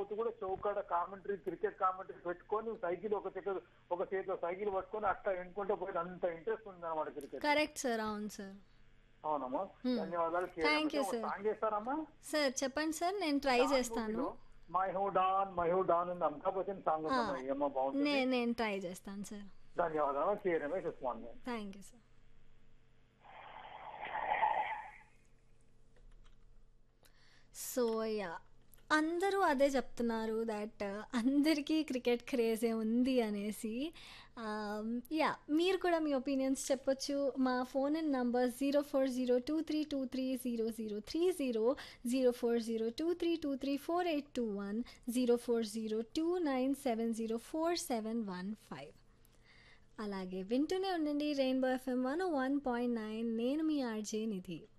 పోతూ కూడా చౌకాడ కామెంటరీ క్రికెట్ కామెంటరీ పెట్టుకొని సైకిల్ ఒక చేతిలో ఒక చేతిలో సైకిల్ పట్టుకొని అట్లా ఎన్నుకుంటే పోయి అంత ఇంట్రెస్ట్ ఉంది అనమాట క్రికెట్ కరెక్ట్ సార్ అవును సార్ అవునమ్మా ధన్యవాదాలు Thank you, sir. సాంగ్ చేస్తారమ్మా సార్ చెప్పండి సార్ నేను ట్రై చేస్తాను మై హూ డాన్ మై హూ డాన్ ఉంది అమితాబ్ బచ్చన్ సాంగ్ ఉందమ్మా ఏమో బాగుంటుంది నే నేను ట్రై చేస్తాను సార్ ధన్యవాదాలు కే Ramesh Usman garu thank you sir so yeah అందరూ అదే చెప్తున్నారు దట్ అందరికీ క్రికెట్ క్రేజే ఉంది అనేసి యా మీరు కూడా మీ ఒపీనియన్స్ చెప్పొచ్చు మా phone and number zero four zero two three two three zero zero three zero zero four zero two three two three four eight two one zero four zero two nine seven zero four seven one five అలాగే వింటూనే ఉండండి rainbow FM one one point nine నేను మీ RJ నిధి